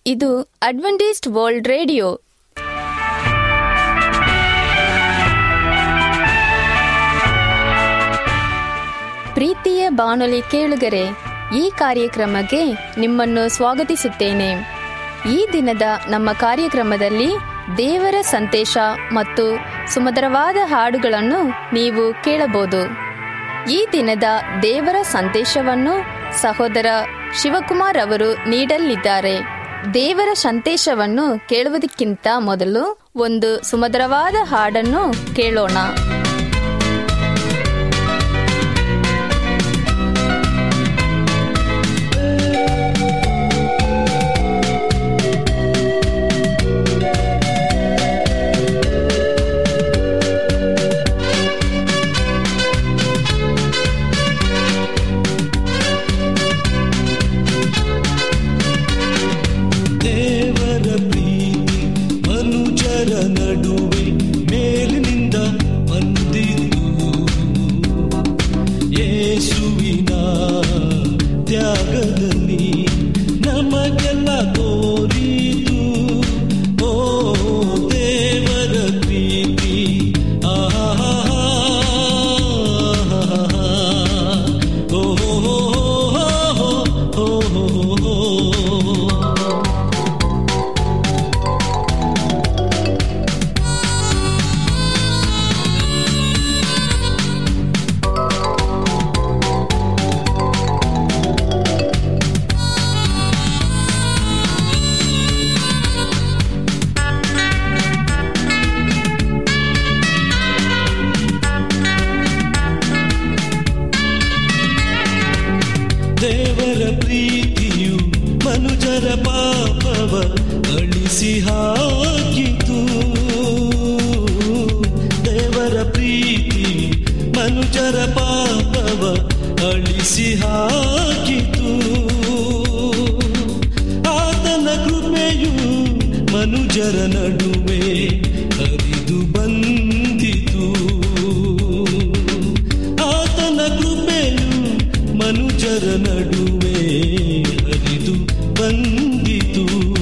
ಇದು Adventist world radio ಪ್ರೀತಿಯ ಬಾನುಲಿ ಕೇಳುಗರೆ ಈ ಕಾರ್ಯಕ್ರಮಕ್ಕೆ ನಿಮ್ಮನ್ನು ಸ್ವಾಗತಿಸುತ್ತೇನೆ ಈ ದಿನದ ನಮ್ಮ ಕಾರ್ಯಕ್ರಮದಲ್ಲಿ ದೇವರ ಸಂದೇಶ ಮತ್ತು ಸುಮಧುರವಾದ ಹಾಡುಗಳನ್ನು ನೀವು ಕೇಳಬಹುದು ಈ ದಿನದ ದೇವರ ಸಂದೇಶವನ್ನು ಸಹೋದರ ಶಿವಕುಮಾರ್ ಅವರು ನೀಡಲಿದ್ದಾರೆ ದೇವರ ಸಂದೇಶವನ್ನು ಕೇಳುವುದಕ್ಕಿಂತ ಮೊದಲು ಒಂದು ಸುಮಧುರವಾದ ಹಾಡನ್ನು ಕೇಳೋಣ ದೇವರ ಪ್ರೀತಿ ಮನುಜರ ನಡುವೆ ಮೇಲಿನಿಂದ ಬಂದಿದ್ದು ಯೇಸುವಿನ ತ್ಯಾಗದಲ್ಲಿ ನಮಗೆಲ್ಲ ತೋರಿತು ಓ ದೇವರ ಪ್ರೀತಿ ಆಹಾ ಓ ಹೋ ಹೋ ಹೋ ದೇವರ ಪ್ರೀತಿಯು ಮನುಜರ ಪಾಪವ ಅಳಿಸಿ ಹಾಕಿತು ದೇವರ ಪ್ರೀತಿಯು ಮನುಜರ ಪಾಪವ ಅಳಿಸಿ ಹಾಕಿತು ಆತನ ಕೃಪೆಯು ಮನುಜರ ನಡುವೆ ಹರಿದು ಬಂದಿತು ಆತನ ಕೃಪೆಯು ಮನುಜರ ನಡುವೆ ಹರಿದು ಬಂದಿತು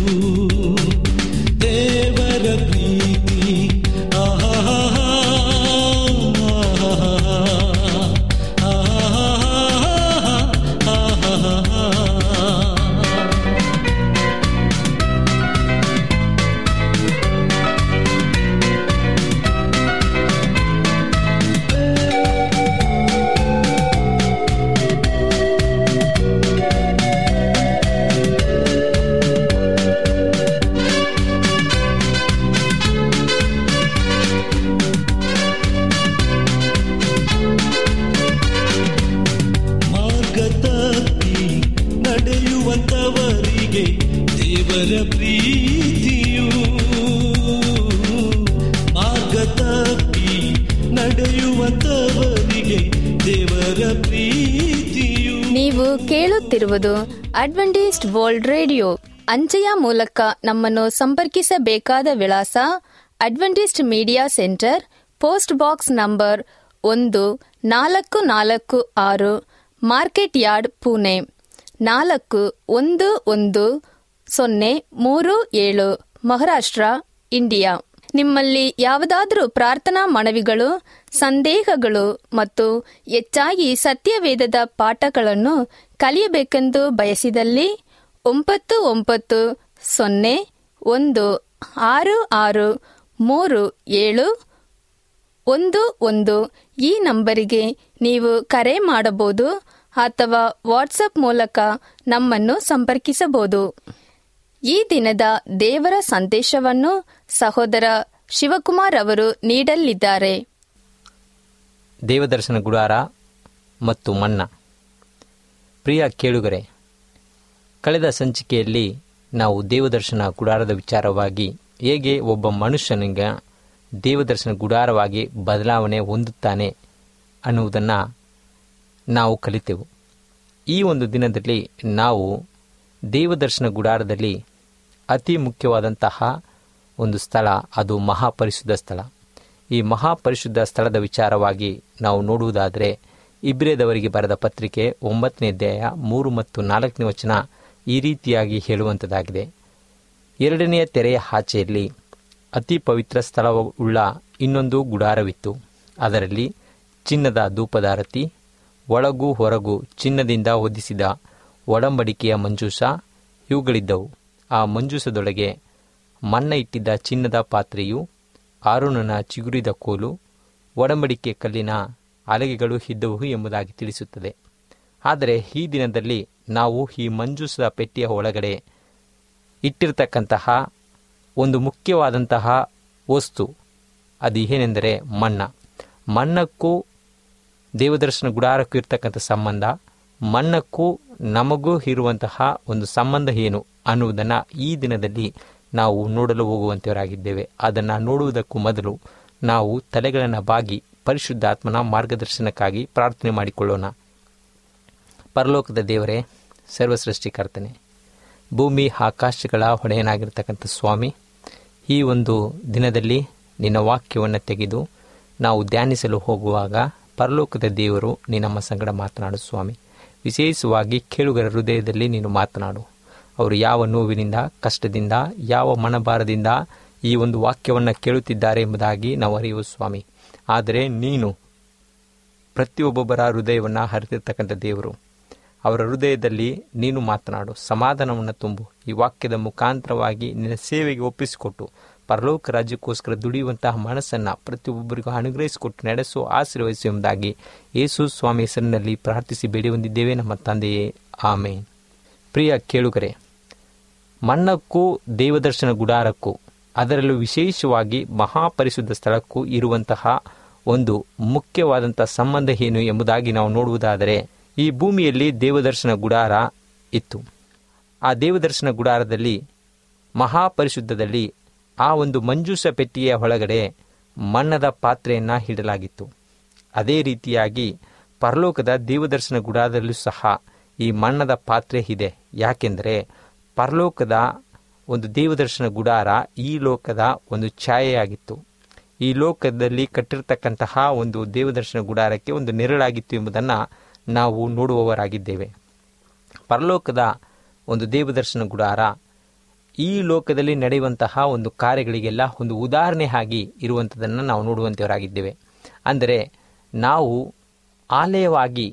ದೇವರ ಪ್ರೀತಿ ಆಹಾ ಮಾರ್ಗ ತಪ್ಪಿ ನಡೆಯುವಂತವರಿಗೆ ದೇವರ ಪ್ರೀತಿಯು ಮಾರ್ಗ ತಪ್ಪಿ ನಡೆಯುವಂತವರಿಗೆ ದೇವರ ಪ್ರೀತಿಯು ನೀವು ಕೇಳುತ್ತಿರುವುದು ಅಡ್ವೆಂಟಿಸ್ಟ್ ವರ್ಲ್ಡ್ ರೇಡಿಯೋ ಅಂಚೆಯ ಮೂಲಕ ನಮ್ಮನ್ನು ಸಂಪರ್ಕಿಸಬೇಕಾದ ವಿಳಾಸ Adventist media centre post box number ಒಂದು ನಾಲ್ಕು ನಾಲ್ಕು ಆರು ಮಾರ್ಕೆಟ್ ಯಾರ್ಡ್ ಪುಣೆ ನಾಲ್ಕು ಒಂದು ಒಂದು ಸೊನ್ನೆ ಮೂರು ಏಳು ಮಹಾರಾಷ್ಟ್ರ ಇಂಡಿಯಾ ನಿಮ್ಮಲ್ಲಿ ಯಾವುದಾದರೂ ಪ್ರಾರ್ಥನಾ ಮನವಿಗಳು ಸಂದೇಹಗಳು ಮತ್ತು ಹೆಚ್ಚಾಗಿ ಸತ್ಯವೇದದ ಪಾಠಗಳನ್ನು ಕಲಿಯಬೇಕೆಂದು ಬಯಸಿದಲ್ಲಿ ಒಂಬತ್ತು ಒಂಬತ್ತು ಸೊನ್ನೆ ಒಂದು ಆರು ಆರು ಮೂರು ಏಳು ಒಂದು ಒಂದು ಈ ನಂಬರಿಗೆ ನೀವು ಕರೆ ಮಾಡಬಹುದು ಅಥವಾ ವಾಟ್ಸಪ್ ಮೂಲಕ ನಮ್ಮನ್ನು ಸಂಪರ್ಕಿಸಬಹುದು ಈ ದಿನದ ದೇವರ ಸಂದೇಶವನ್ನು ಸಹೋದರ ಶಿವಕುಮಾರ್ ಅವರು ನೀಡಲಿದ್ದಾರೆ ದೇವದರ್ಶನ ಗುಡಾರ ಮತ್ತು ಮನ್ನ ಪ್ರಿಯ ಕೇಳುಗರೆ ಕಳೆದ ಸಂಚಿಕೆಯಲ್ಲಿ ನಾವು ದೇವದರ್ಶನ ಗುಡಾರದ ವಿಚಾರವಾಗಿ ಹೇಗೆ ಒಬ್ಬ ಮನುಷ್ಯನಿಗೆ ದೇವದರ್ಶನ ಗುಡಾರವಾಗಿ ಬದಲಾವಣೆ ಹೊಂದುತ್ತಾನೆ ಅನ್ನುವುದನ್ನು ನಾವು ಕಲಿತೆವು ಈ ಒಂದು ದಿನದಲ್ಲಿ ನಾವು ದೇವದರ್ಶನ ಗುಡಾರದಲ್ಲಿ ಅತಿ ಮುಖ್ಯವಾದಂತಹ ಒಂದು ಸ್ಥಳ ಅದು ಮಹಾಪರಿಶುದ್ಧ ಸ್ಥಳ ಈ ಮಹಾಪರಿಶುದ್ಧ ಸ್ಥಳದ ವಿಚಾರವಾಗಿ ನಾವು ನೋಡುವುದಾದರೆ ಇಬ್ರೇದವರಿಗೆ ಬರೆದ ಪತ್ರಿಕೆ ಒಂಬತ್ತನೇ ಅಧ್ಯಾಯ ಮೂರು ಮತ್ತು ನಾಲ್ಕನೇ ವಚನ ಈ ರೀತಿಯಾಗಿ ಹೇಳುವಂಥದ್ದಾಗಿದೆ ಎರಡನೆಯ ತೆರೆಯ ಆಚೆಯಲ್ಲಿ ಅತಿ ಪವಿತ್ರ ಸ್ಥಳವುಳ್ಳ ಇನ್ನೊಂದು ಗುಡಾರವಿತ್ತು ಅದರಲ್ಲಿ ಚಿನ್ನದ ಧೂಪದಾರತಿ ಒಳಗೂ ಹೊರಗೂ ಚಿನ್ನದಿಂದ ಹೊದಿಸಿದ ಒಡಂಬಡಿಕೆಯ ಮಂಜೂಷ ಇವುಗಳಿದ್ದವು ಆ ಮಂಜೂಸದೊಳಗೆ ಮನ್ನ ಇಟ್ಟಿದ್ದ ಚಿನ್ನದ ಪಾತ್ರೆಯು ಆರುಣನ ಚಿಗುರಿದ ಕೋಲು ಒಡಂಬಡಿಕೆ ಕಲ್ಲಿನ ಅಲಗೆಗಳು ಇದ್ದವು ಎಂಬುದಾಗಿ ತಿಳಿಸುತ್ತದೆ ಆದರೆ ಈ ದಿನದಲ್ಲಿ ನಾವು ಈ ಮಂಜೂಸದ ಪೆಟ್ಟಿಯ ಒಳಗಡೆ ಇಟ್ಟಿರತಕ್ಕಂತಹ ಒಂದು ಮುಖ್ಯವಾದಂತಹ ವಸ್ತು ಅದು ಏನೆಂದರೆ ಮಣ್ಣ ಮಣ್ಣಕ್ಕೂ ದೇವದರ್ಶನ ಗುಡಾರಕ್ಕೂ ಇರ್ತಕ್ಕಂಥ ಸಂಬಂಧ ಮಣ್ಣಕ್ಕೂ ನಮಗೂ ಇರುವಂತಹ ಒಂದು ಸಂಬಂಧ ಏನು ಅನ್ನುವುದನ್ನು ಈ ದಿನದಲ್ಲಿ ನಾವು ನೋಡಲು ಹೋಗುವಂತವರಾಗಿದ್ದೇವೆ ಅದನ್ನು ನೋಡುವುದಕ್ಕೂ ಮೊದಲು ನಾವು ತಲೆಗಳನ್ನು ಬಾಗಿ ಪರಿಶುದ್ಧಾತ್ಮನ ಮಾರ್ಗದರ್ಶನಕ್ಕಾಗಿ ಪ್ರಾರ್ಥನೆ ಮಾಡಿಕೊಳ್ಳೋಣ ಪರಲೋಕದ ದೇವರೇ ಸರ್ವಸೃಷ್ಟಿಕರ್ತನೆ ಭೂಮಿ ಆಕಾಶಗಳ ಹೊಡೆಯನಾಗಿರ್ತಕ್ಕಂಥ ಸ್ವಾಮಿ ಈ ಒಂದು ದಿನದಲ್ಲಿ ನಿನ್ನ ವಾಕ್ಯವನ್ನು ತೆಗೆದು ನಾವು ಧ್ಯಾನಿಸಲು ಹೋಗುವಾಗ ಪರಲೋಕದ ದೇವರು ನೀ ನಮ್ಮ ಸಂಗಡ ಮಾತನಾಡು ಸ್ವಾಮಿ ವಿಶೇಷವಾಗಿ ಕೇಳುಗರ ಹೃದಯದಲ್ಲಿ ನೀನು ಮಾತನಾಡು ಅವರು ಯಾವ ನೋವಿನಿಂದ ಕಷ್ಟದಿಂದ ಯಾವ ಮನಭಾರದಿಂದ ಈ ಒಂದು ವಾಕ್ಯವನ್ನು ಕೇಳುತ್ತಿದ್ದಾರೆ ಎಂಬುದಾಗಿ ನಾವು ಅರಿಯುವ ಸ್ವಾಮಿ ಆದರೆ ನೀನು ಪ್ರತಿಯೊಬ್ಬೊಬ್ಬರ ಹೃದಯವನ್ನು ಹರಿತಿರ್ತಕ್ಕಂಥ ದೇವರು ಅವರ ಹೃದಯದಲ್ಲಿ ನೀನು ಮಾತನಾಡು ಸಮಾಧಾನವನ್ನು ತುಂಬು ಈ ವಾಕ್ಯದ ಮುಖಾಂತರವಾಗಿ ನಿನ್ನ ಸೇವೆಗೆ ಒಪ್ಪಿಸಿಕೊಟ್ಟು ಪರಲೋಕ ರಾಜ್ಯಕ್ಕೋಸ್ಕರ ದುಡಿಯುವಂತಹ ಮನಸ್ಸನ್ನು ಪ್ರತಿಯೊಬ್ಬರಿಗೂ ಅನುಗ್ರಹಿಸಿಕೊಟ್ಟು ನಡೆಸು ಆಶೀರ್ವದಿಸು ಎಂಬುದಾಗಿ ಯೇಸು ಸ್ವಾಮಿ ಹೆಸರಿನಲ್ಲಿ ಪ್ರಾರ್ಥಿಸಿ ಬೇಡಿ ಹೊಂದಿದ್ದೇವೆ ನಮ್ಮ ತಂದೆಯೇ ಆಮೇನ್ ಪ್ರಿಯ ಕೇಳುಗರೆ ಮಣ್ಣಕ್ಕೂ ದೇವದರ್ಶನ ಗುಡಾರಕ್ಕೂ ಅದರಲ್ಲೂ ವಿಶೇಷವಾಗಿ ಮಹಾಪರಿಶುದ್ಧ ಸ್ಥಳಕ್ಕೂ ಇರುವಂತಹ ಒಂದು ಮುಖ್ಯವಾದಂಥ ಸಂಬಂಧ ಏನು ಎಂಬುದಾಗಿ ನಾವು ನೋಡುವುದಾದರೆ ಈ ಭೂಮಿಯಲ್ಲಿ ದೇವದರ್ಶನ ಗುಡಾರ ಇತ್ತು ಆ ದೇವದರ್ಶನ ಗುಡಾರದಲ್ಲಿ ಮಹಾಪರಿಶುದ್ಧದಲ್ಲಿ ಆ ಒಂದು ಮಂಜೂಷ ಪೆಟ್ಟಿಗೆಯ ಒಳಗಡೆ ಮಣ್ಣದ ಪಾತ್ರೆಯನ್ನು ಇಡಲಾಗಿತ್ತು ಅದೇ ರೀತಿಯಾಗಿ ಪರಲೋಕದ ದೇವದರ್ಶನ ಗುಡಾರದಲ್ಲೂ ಸಹ ಈ ಮಣ್ಣದ ಪಾತ್ರೆ ಇದೆ ಯಾಕೆಂದರೆ ಪರಲೋಕದ ಒಂದು ದೇವದರ್ಶನ ಗುಡಾರ ಈ ಲೋಕದ ಒಂದು ಛಾಯೆಯಾಗಿತ್ತು ಈ ಲೋಕದಲ್ಲಿ ಕಟ್ಟಿರ್ತಕ್ಕಂತಹ ಒಂದು ದೇವದರ್ಶನ ಗುಡಾರಕ್ಕೆ ಒಂದು ನೆರಳಾಗಿತ್ತು ಎಂಬುದನ್ನು ನಾವು ನೋಡುವವರಾಗಿದ್ದೇವೆ ಪರಲೋಕದ ಒಂದು ದೇವದರ್ಶನ ಗುಡಾರ ಈ ಲೋಕದಲ್ಲಿ ನಡೆಯುವಂತಹ ಒಂದು ಕಾರ್ಯಗಳಿಗೆಲ್ಲ ಒಂದು ಉದಾಹರಣೆ ಆಗಿ ಇರುವಂಥದ್ದನ್ನು ನಾವು ನೋಡುವಂಥವರಾಗಿದ್ದೇವೆ ಅಂದರೆ ನಾವು ಆಲಯವಾಗಿ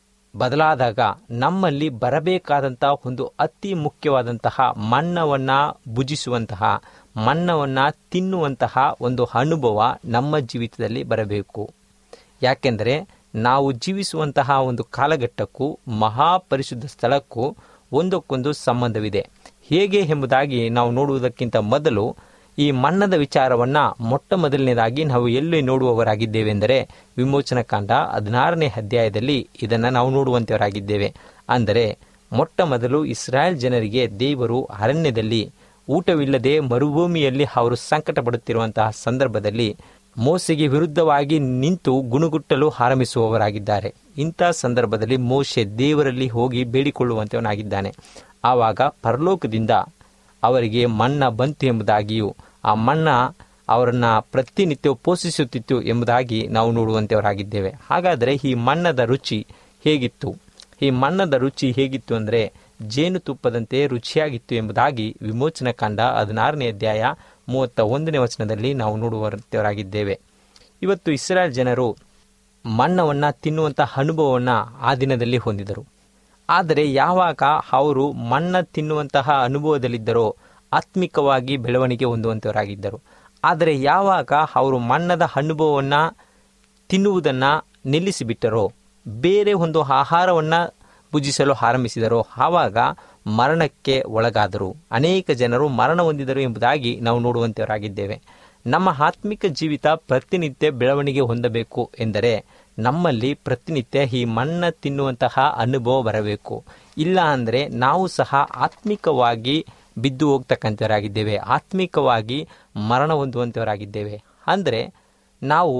ಬದಲಾದಾಗ ನಮ್ಮಲ್ಲಿ ಬರಬೇಕಾದಂಥ ಒಂದು ಅತಿ ಮುಖ್ಯವಾದಂತಹ ಮಣ್ಣವನ್ನು ಭುಜಿಸುವಂತಹ ಮಣ್ಣವನ್ನು ತಿನ್ನುವಂತಹ ಒಂದು ಅನುಭವ ನಮ್ಮ ಜೀವಿತದಲ್ಲಿ ಬರಬೇಕು ಯಾಕೆಂದರೆ ನಾವು ಜೀವಿಸುವಂತಹ ಒಂದು ಕಾಲಘಟ್ಟಕ್ಕೂ ಮಹಾಪರಿಶುದ್ಧ ಸ್ಥಳಕ್ಕೂ ಒಂದಕ್ಕೊಂದು ಸಂಬಂಧವಿದೆ ಹೇಗೆ ಎಂಬುದಾಗಿ ನಾವು ನೋಡುವುದಕ್ಕಿಂತ ಮೊದಲು ಈ ಮಣ್ಣದ ವಿಚಾರವನ್ನು ಮೊಟ್ಟ ಮೊದಲನೇದಾಗಿ ನಾವು ಎಲ್ಲಿ ನೋಡುವವರಾಗಿದ್ದೇವೆಂದರೆ ವಿಮೋಚನ ಕಾಂಡ ಹದಿನಾರನೇ ಅಧ್ಯಾಯದಲ್ಲಿ ಇದನ್ನು ನಾವು ನೋಡುವಂತವರಾಗಿದ್ದೇವೆ ಅಂದರೆ ಮೊಟ್ಟ ಮೊದಲು ಇಸ್ರಾಯೇಲ್ ಜನರಿಗೆ ದೇವರು ಅರಣ್ಯದಲ್ಲಿ ಊಟವಿಲ್ಲದೆ ಮರುಭೂಮಿಯಲ್ಲಿ ಅವರು ಸಂಕಟ ಪಡುತ್ತಿರುವಂತಹ ಸಂದರ್ಭದಲ್ಲಿ ಮೋಸೆಗೆ ವಿರುದ್ಧವಾಗಿ ನಿಂತು ಗುಣಗುಟ್ಟಲು ಆರಂಭಿಸುವವರಾಗಿದ್ದಾರೆ ಇಂಥ ಸಂದರ್ಭದಲ್ಲಿ ಮೋಶೆ ದೇವರಲ್ಲಿ ಹೋಗಿ ಬೇಡಿಕೊಳ್ಳುವಂತವನಾಗಿದ್ದಾನೆ ಆವಾಗ ಪರಲೋಕದಿಂದ ಅವರಿಗೆ ಮಣ್ಣ ಬಂತು ಎಂಬುದಾಗಿಯೂ ಆ ಮಣ್ಣ ಅವರನ್ನು ಪ್ರತಿನಿತ್ಯ ಪೋಷಿಸುತ್ತಿತ್ತು ಎಂಬುದಾಗಿ ನಾವು ನೋಡುವಂತವರಾಗಿದ್ದೇವೆ ಹಾಗಾದರೆ ಈ ಮಣ್ಣದ ರುಚಿ ಹೇಗಿತ್ತು ಈ ಮಣ್ಣದ ರುಚಿ ಹೇಗಿತ್ತು ಅಂದರೆ ಜೇನುತುಪ್ಪದಂತೆ ರುಚಿಯಾಗಿತ್ತು ಎಂಬುದಾಗಿ ವಿಮೋಚನ ಕಂಡ ಹದಿನಾರನೇ ಅಧ್ಯಾಯ ಮೂವತ್ತ ಒಂದನೇ ವಚನದಲ್ಲಿ ನಾವು ನೋಡುವಂತವರಾಗಿದ್ದೇವೆ ಇವತ್ತು ಇಸ್ರಾಯೇಲ್ ಜನರು ಮಣ್ಣವನ್ನು ತಿನ್ನುವಂತಹ ಅನುಭವವನ್ನು ಆ ದಿನದಲ್ಲಿ ಹೊಂದಿದರು ಆದರೆ ಯಾವಾಗ ಅವರು ಮಣ್ಣ ತಿನ್ನುವಂತಹ ಅನುಭವದಲ್ಲಿದ್ದರೋ ಆತ್ಮಿಕವಾಗಿ ಬೆಳವಣಿಗೆ ಹೊಂದುವಂತವರಾಗಿದ್ದರು ಆದರೆ ಯಾವಾಗ ಅವರು ಮಣ್ಣದ ಅನುಭವವನ್ನು ತಿನ್ನುವುದನ್ನು ನಿಲ್ಲಿಸಿಬಿಟ್ಟರೋ ಬೇರೆ ಒಂದು ಆಹಾರವನ್ನು ಭುಜಿಸಲು ಆರಂಭಿಸಿದರೋ ಆವಾಗ ಮರಣಕ್ಕೆ ಒಳಗಾದರು ಅನೇಕ ಜನರು ಮರಣ ಹೊಂದಿದರು ಎಂಬುದಾಗಿ ನಾವು ನೋಡುವಂತವರಾಗಿದ್ದೇವೆ ನಮ್ಮ ಆತ್ಮಿಕ ಜೀವಿತ ಪ್ರತಿನಿತ್ಯ ಬೆಳವಣಿಗೆ ಹೊಂದಬೇಕು ಎಂದರೆ ನಮ್ಮಲ್ಲಿ ಪ್ರತಿನಿತ್ಯ ಈ ಮಣ್ಣ ತಿನ್ನುವಂತಹ ಅನುಭವ ಬರಬೇಕು ಇಲ್ಲ ಅಂದರೆ ನಾವು ಸಹ ಆತ್ಮಿಕವಾಗಿ ಬಿದ್ದು ಹೋಗ್ತಕ್ಕಂಥವರಾಗಿದ್ದೇವೆ ಆತ್ಮಿಕವಾಗಿ ಮರಣ ಹೊಂದುವಂಥವರಾಗಿದ್ದೇವೆ ಅಂದರೆ ನಾವು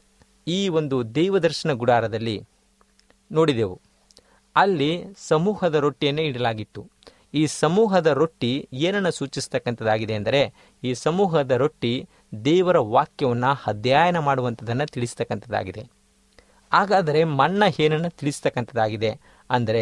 ಈ ಒಂದು ದೇವದರ್ಶನ ಗುಡಾರದಲ್ಲಿ ನೋಡಿದೆವು ಅಲ್ಲಿ ಸಮೂಹದ ರೊಟ್ಟಿಯನ್ನೇ ಇಡಲಾಗಿತ್ತು ಈ ಸಮೂಹದ ರೊಟ್ಟಿ ಏನನ್ನು ಸೂಚಿಸ್ತಕ್ಕಂಥದ್ದಾಗಿದೆ ಅಂದರೆ ಈ ಸಮೂಹದ ರೊಟ್ಟಿ ದೇವರ ವಾಕ್ಯವನ್ನು ಅಧ್ಯಯನ ಮಾಡುವಂಥದ್ದನ್ನು ತಿಳಿಸ್ತಕ್ಕಂಥದ್ದಾಗಿದೆ ಹಾಗಾದರೆ ಮಣ್ಣ ಏನನ್ನು ತಿಳಿಸ್ತಕ್ಕಂಥದ್ದಾಗಿದೆ ಅಂದರೆ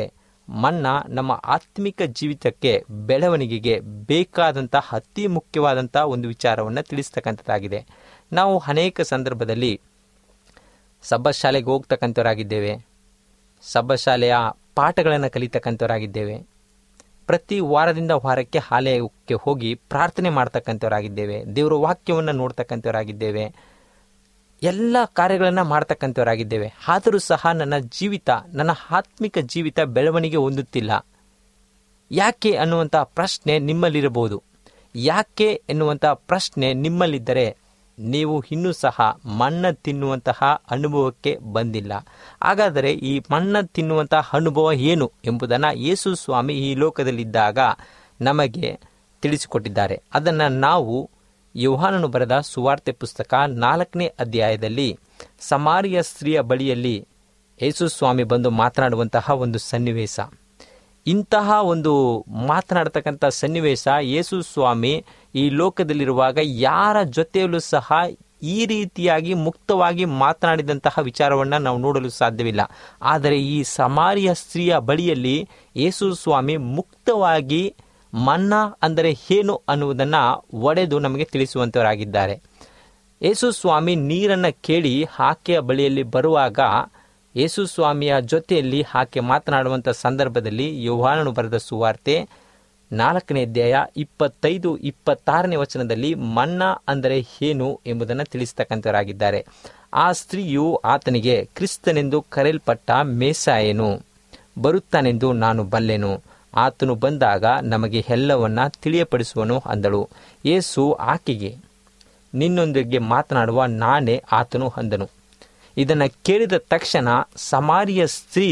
ಮನ್ನ ನಮ್ಮ ಆತ್ಮಿಕ ಜೀವಿತಕ್ಕೆ ಬೆಳವಣಿಗೆಗೆ ಬೇಕಾದಂಥ ಅತಿ ಮುಖ್ಯವಾದಂಥ ಒಂದು ವಿಚಾರವನ್ನು ತಿಳಿಸ್ತಕ್ಕಂಥದ್ದಾಗಿದೆ ನಾವು ಅನೇಕ ಸಂದರ್ಭದಲ್ಲಿ ಸಬ್ಬ ಶಾಲೆಗೆ ಹೋಗ್ತಕ್ಕಂಥವರಾಗಿದ್ದೇವೆ ಸಬ್ಬ ಶಾಲೆಯ ಪಾಠಗಳನ್ನು ಕಲಿತಕ್ಕಂಥವರಾಗಿದ್ದೇವೆ ಪ್ರತಿ ವಾರದಿಂದ ವಾರಕ್ಕೆ ಆಲಯಕ್ಕೆ ಹೋಗಿ ಪ್ರಾರ್ಥನೆ ಮಾಡ್ತಕ್ಕಂಥವರಾಗಿದ್ದೇವೆ ದೇವರ ವಾಕ್ಯವನ್ನು ನೋಡ್ತಕ್ಕಂಥವರಾಗಿದ್ದೇವೆ ಎಲ್ಲ ಕಾರ್ಯಗಳನ್ನು ಮಾಡ್ತಕ್ಕಂಥವರಾಗಿದ್ದೇವೆ ಆದರೂ ಸಹ ನನ್ನ ಜೀವಿತ ನನ್ನ ಆತ್ಮಿಕ ಜೀವಿತ ಬೆಳವಣಿಗೆ ಹೊಂದುತ್ತಿಲ್ಲ ಯಾಕೆ ಅನ್ನುವಂಥ ಪ್ರಶ್ನೆ ನಿಮ್ಮಲ್ಲಿರಬಹುದು ಯಾಕೆ ಎನ್ನುವಂಥ ಪ್ರಶ್ನೆ ನಿಮ್ಮಲ್ಲಿದ್ದರೆ ನೀವು ಇನ್ನೂ ಸಹ ಮಣ್ಣ ತಿನ್ನುವಂತಹ ಅನುಭವಕ್ಕೆ ಬಂದಿಲ್ಲ ಹಾಗಾದರೆ ಈ ಮಣ್ಣ ತಿನ್ನುವಂತಹ ಅನುಭವ ಏನು ಎಂಬುದನ್ನು ಯೇಸು ಸ್ವಾಮಿ ಈ ಲೋಕದಲ್ಲಿದ್ದಾಗ ನಮಗೆ ತಿಳಿಸಿಕೊಟ್ಟಿದ್ದಾರೆ ಅದನ್ನು ನಾವು ಯೋಹಾನನು ಬರೆದ ಸುವಾರ್ತೆ ಪುಸ್ತಕ ನಾಲ್ಕನೇ ಅಧ್ಯಾಯದಲ್ಲಿ ಸಮಾರಿಯ ಸ್ತ್ರೀಯ ಬಳಿಯಲ್ಲಿ ಯೇಸು ಸ್ವಾಮಿ ಬಂದು ಮಾತನಾಡುವಂತಹ ಒಂದು ಸನ್ನಿವೇಶ ಇಂತಹ ಒಂದು ಮಾತನಾಡ್ತಕ್ಕಂಥ ಸನ್ನಿವೇಶ ಯೇಸು ಸ್ವಾಮಿ ಈ ಲೋಕದಲ್ಲಿರುವಾಗ ಯಾರ ಜೊತೆಯಲ್ಲೂ ಸಹ ಈ ರೀತಿಯಾಗಿ ಮುಕ್ತವಾಗಿ ಮಾತನಾಡಿದಂತಹ ವಿಚಾರವನ್ನು ನಾವು ನೋಡಲು ಸಾಧ್ಯವಿಲ್ಲ ಆದರೆ ಈ ಸಮಾರಿಯ ಸ್ತ್ರೀಯ ಬಳಿಯಲ್ಲಿ ಯೇಸು ಸ್ವಾಮಿ ಮುಕ್ತವಾಗಿ ಮನ್ನ ಅಂದರೆ ಏನು ಅನ್ನುವುದನ್ನು ಒಡೆದು ನಮಗೆ ತಿಳಿಸುವಂತವರಾಗಿದ್ದಾರೆ ಯೇಸು ಸ್ವಾಮಿ ನೀರನ್ನು ಕೇಳಿ ಆಕೆಯ ಬಳಿಯಲ್ಲಿ ಬರುವಾಗ ಯೇಸು ಸ್ವಾಮಿಯ ಜೊತೆಯಲ್ಲಿ ಆಕೆ ಮಾತನಾಡುವಂಥ ಸಂದರ್ಭದಲ್ಲಿ ಯೋಹಾನನು ಬರೆದ ಸುವಾರ್ತೆ ನಾಲ್ಕನೇ ಅಧ್ಯಾಯ ಇಪ್ಪತ್ತೈದು ಇಪ್ಪತ್ತಾರನೇ ವಚನದಲ್ಲಿ ಮನ್ನ ಅಂದರೆ ಏನು ಎಂಬುದನ್ನು ತಿಳಿಸ್ತಕ್ಕಂಥವರಾಗಿದ್ದಾರೆ ಆ ಸ್ತ್ರೀಯು ಆತನಿಗೆ ಕ್ರಿಸ್ತನೆಂದು ಕರೆಯಲ್ಪಟ್ಟ ಮೇಸಾಯನು ಬರುತ್ತಾನೆಂದು ನಾನು ಬಲ್ಲೆನು ಆತನು ಬಂದಾಗ ನಮಗೆ ಎಲ್ಲವನ್ನ ತಿಳಿಯಪಡಿಸುವನು ಅಂದಳು ಯೇಸು ಆಕೆಗೆ ನಿನ್ನೊಂದಿಗೆ ಮಾತನಾಡುವ ನಾನೇ ಆತನು ಅಂದನು ಇದನ್ನು ಕೇಳಿದ ತಕ್ಷಣ ಸಮಾರಿಯ ಸ್ತ್ರೀ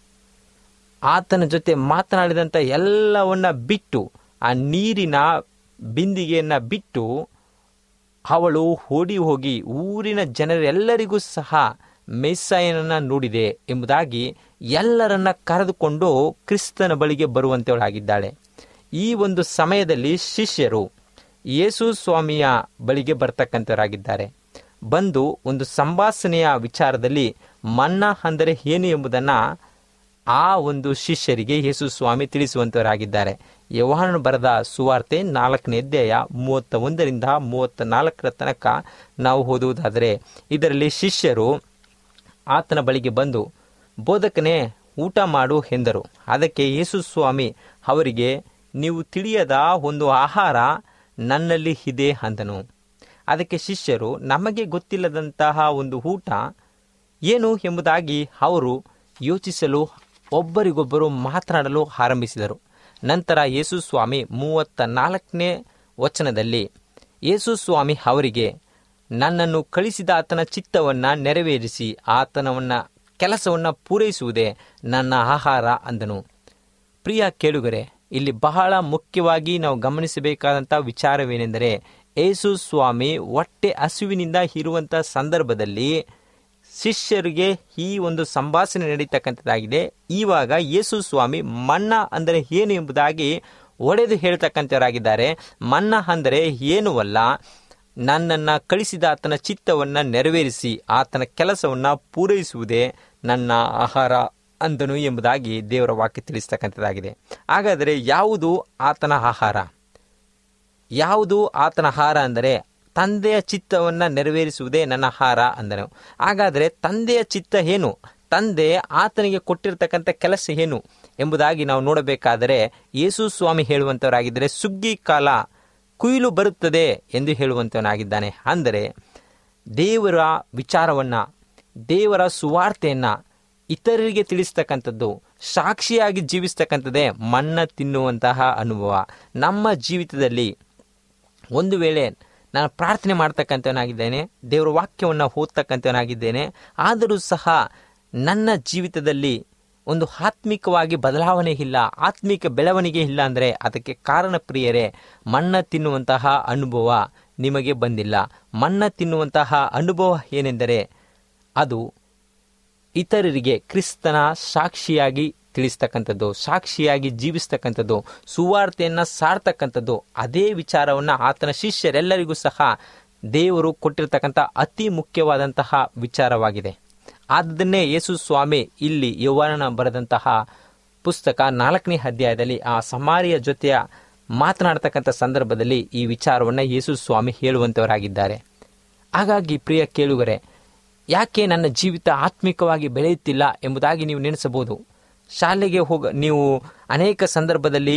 ಆತನ ಜೊತೆ ಮಾತನಾಡಿದಂಥ ಎಲ್ಲವನ್ನ ಬಿಟ್ಟು ಆ ನೀರಿನ ಬಿಂದಿಗೆಯನ್ನು ಬಿಟ್ಟು ಅವಳು ಓಡಿ ಹೋಗಿ ಊರಿನ ಜನರೆಲ್ಲರಿಗೂ ಸಹ ಮೆಸ್ಸಾಯನನ್ನ ನೋಡಿದೆ ಎಂಬುದಾಗಿ ಎಲ್ಲರನ್ನ ಕರೆದುಕೊಂಡು ಕ್ರಿಸ್ತನ ಬಳಿಗೆ ಬರುವಂತವಳಾಗಿದ್ದಾಳೆ ಈ ಒಂದು ಸಮಯದಲ್ಲಿ ಶಿಷ್ಯರು ಯೇಸು ಸ್ವಾಮಿಯ ಬಳಿಗೆ ಬರ್ತಕ್ಕಂಥವರಾಗಿದ್ದಾರೆ ಬಂದು ಒಂದು ಸಂಭಾಷಣೆಯ ವಿಚಾರದಲ್ಲಿ ಮನ್ನ ಅಂದರೆ ಏನು ಎಂಬುದನ್ನು ಆ ಒಂದು ಶಿಷ್ಯರಿಗೆ ಯೇಸು ಸ್ವಾಮಿ ತಿಳಿಸುವಂತವರಾಗಿದ್ದಾರೆ ಯವಾಹನ ಬರೆದ ಸುವಾರ್ತೆ ನಾಲ್ಕನೇ ಅಧ್ಯಾಯ ಮೂವತ್ತ ಒಂದರಿಂದ ಮೂವತ್ತ ನಾಲ್ಕರ ತನಕ ನಾವು ಓದುವುದಾದರೆ ಇದರಲ್ಲಿ ಶಿಷ್ಯರು ಆತನ ಬಳಿಗೆ ಬಂದು ಬೋಧಕನೇ ಊಟ ಮಾಡು ಎಂದರು ಅದಕ್ಕೆ ಯೇಸು ಸ್ವಾಮಿ ಅವರಿಗೆ ನೀವು ತಿಳಿಯದ ಒಂದು ಆಹಾರ ನನ್ನಲ್ಲಿ ಇದೆ ಅಂದನು ಅದಕ್ಕೆ ಶಿಷ್ಯರು ನಮಗೆ ಗೊತ್ತಿಲ್ಲದಂತಹ ಒಂದು ಊಟ ಏನು ಎಂಬುದಾಗಿ ಅವರು ಯೋಚಿಸಲು ಒಬ್ಬರಿಗೊಬ್ಬರು ಮಾತನಾಡಲು ಆರಂಭಿಸಿದರು ನಂತರ ಯೇಸು ಸ್ವಾಮಿ ಮೂವತ್ತ ನಾಲ್ಕನೇ ವಚನದಲ್ಲಿ ಯೇಸು ಸ್ವಾಮಿ ಅವರಿಗೆ ನನ್ನನ್ನು ಕಳಿಸಿದ ಆತನ ಚಿತ್ತವನ್ನು ನೆರವೇರಿಸಿ ಆತನವನ್ನ ಕೆಲಸವನ್ನು ಪೂರೈಸುವುದೇ ನನ್ನ ಆಹಾರ ಅಂದನು ಪ್ರಿಯ ಕೇಳುಗರೆ ಇಲ್ಲಿ ಬಹಳ ಮುಖ್ಯವಾಗಿ ನಾವು ಗಮನಿಸಬೇಕಾದಂಥ ವಿಚಾರವೇನೆಂದರೆ ಯೇಸು ಸ್ವಾಮಿ ಹೊಟ್ಟೆ ಹಸುವಿನಿಂದ ಇರುವಂಥ ಸಂದರ್ಭದಲ್ಲಿ ಶಿಷ್ಯರಿಗೆ ಈ ಒಂದು ಸಂಭಾಷಣೆ ನಡೀತಕ್ಕಂಥದ್ದಾಗಿದೆ ಇವಾಗ ಯೇಸು ಸ್ವಾಮಿ ಮನ್ನ ಅಂದರೆ ಏನು ಎಂಬುದಾಗಿ ಒಡೆದು ಹೇಳ್ತಕ್ಕಂಥವರಾಗಿದ್ದಾರೆ ಮನ್ನ ಅಂದರೆ ಏನೂ ಅಲ್ಲ ನನ್ನನ್ನು ಕಳಿಸಿದ ಆತನ ಚಿತ್ತವನ್ನು ನೆರವೇರಿಸಿ ಆತನ ಕೆಲಸವನ್ನು ಪೂರೈಸುವುದೇ ನನ್ನ ಆಹಾರ ಅಂದನು ಎಂಬುದಾಗಿ ದೇವರ ವಾಕ್ಯ ತಿಳಿಸ್ತಕ್ಕಂಥದ್ದಾಗಿದೆ ಹಾಗಾದರೆ ಯಾವುದು ಆತನ ಆಹಾರ ಯಾವುದು ಆತನ ಆಹಾರ ಅಂದರೆ ತಂದೆಯ ಚಿತ್ತವನ್ನು ನೆರವೇರಿಸುವುದೇ ನನ್ನ ಆಹಾರ ಅಂದನು ಹಾಗಾದರೆ ತಂದೆಯ ಚಿತ್ತ ಏನು ತಂದೆ ಆತನಿಗೆ ಕೊಟ್ಟಿರ್ತಕ್ಕಂಥ ಕೆಲಸ ಏನು ಎಂಬುದಾಗಿ ನಾವು ನೋಡಬೇಕಾದರೆ ಯೇಸು ಸ್ವಾಮಿ ಹೇಳುವಂಥವರಾಗಿದ್ದರೆ ಸುಗ್ಗಿ ಕಾಲ ಕುಯಿಲು ಬರುತ್ತದೆ ಎಂದು ಹೇಳುವಂಥವನಾಗಿದ್ದಾನೆ ಅಂದರೆ ದೇವರ ವಿಚಾರವನ್ನು ದೇವರ ಸುವಾರ್ತೆಯನ್ನು ಇತರರಿಗೆ ತಿಳಿಸ್ತಕ್ಕಂಥದ್ದು ಸಾಕ್ಷಿಯಾಗಿ ಜೀವಿಸ್ತಕ್ಕಂಥದ್ದೇ ಮಣ್ಣ ತಿನ್ನುವಂತಹ ಅನುಭವ ನಮ್ಮ ಜೀವಿತದಲ್ಲಿ ಒಂದು ವೇಳೆ ನಾನು ಪ್ರಾರ್ಥನೆ ಮಾಡ್ತಕ್ಕಂಥವನಾಗಿದ್ದೇನೆ ದೇವರ ವಾಕ್ಯವನ್ನು ಓದ್ತಕ್ಕಂಥವನಾಗಿದ್ದೇನೆ ಆದರೂ ಸಹ ನನ್ನ ಜೀವಿತದಲ್ಲಿ ಒಂದು ಆತ್ಮಿಕವಾಗಿ ಬದಲಾವಣೆ ಇಲ್ಲ ಆತ್ಮಿಕ ಬೆಳವಣಿಗೆ ಇಲ್ಲ ಅಂದರೆ ಅದಕ್ಕೆ ಕಾರಣ ಪ್ರಿಯರೇ ಮಣ್ಣ ತಿನ್ನುವಂತಹ ಅನುಭವ ನಿಮಗೆ ಬಂದಿಲ್ಲ ಮಣ್ಣ ತಿನ್ನುವಂತಹ ಅನುಭವ ಏನೆಂದರೆ ಅದು ಇತರರಿಗೆ ಕ್ರಿಸ್ತನ ಸಾಕ್ಷಿಯಾಗಿ ತಿಳಿಸ್ತಕ್ಕಂಥದ್ದು ಸಾಕ್ಷಿಯಾಗಿ ಜೀವಿಸ್ತಕ್ಕಂಥದ್ದು ಸುವಾರ್ತೆಯನ್ನು ಸಾರ್ತಕ್ಕಂಥದ್ದು ಅದೇ ವಿಚಾರವನ್ನು ಆತನ ಶಿಷ್ಯರೆಲ್ಲರಿಗೂ ಸಹ ದೇವರು ಕೊಟ್ಟಿರ್ತಕ್ಕಂಥ ಅತಿ ಮುಖ್ಯವಾದಂತಹ ವಿಚಾರವಾಗಿದೆ ಅದನ್ನೇ ಯೇಸು ಸ್ವಾಮಿ ಇಲ್ಲಿ ಯೌವನ ಬರೆದಂತಹ ಪುಸ್ತಕ ನಾಲ್ಕನೇ ಅಧ್ಯಾಯದಲ್ಲಿ ಆ ಸಮಾರಿಯ ಜೊತೆಯ ಮಾತನಾಡ್ತಕ್ಕಂಥ ಸಂದರ್ಭದಲ್ಲಿ ಈ ವಿಚಾರವನ್ನು ಯೇಸು ಸ್ವಾಮಿ ಹೇಳುವಂಥವರಾಗಿದ್ದಾರೆ ಹಾಗಾಗಿ ಪ್ರಿಯ ಕೇಳುಗರೆ ಯಾಕೆ ನನ್ನ ಜೀವಿತ ಆತ್ಮಿಕವಾಗಿ ಬೆಳೆಯುತ್ತಿಲ್ಲ ಎಂಬುದಾಗಿ ನೀವು ನೆನೆಸಬಹುದು ಶಾಲೆಗೆ ಹೋಗ ನೀವು ಅನೇಕ ಸಂದರ್ಭದಲ್ಲಿ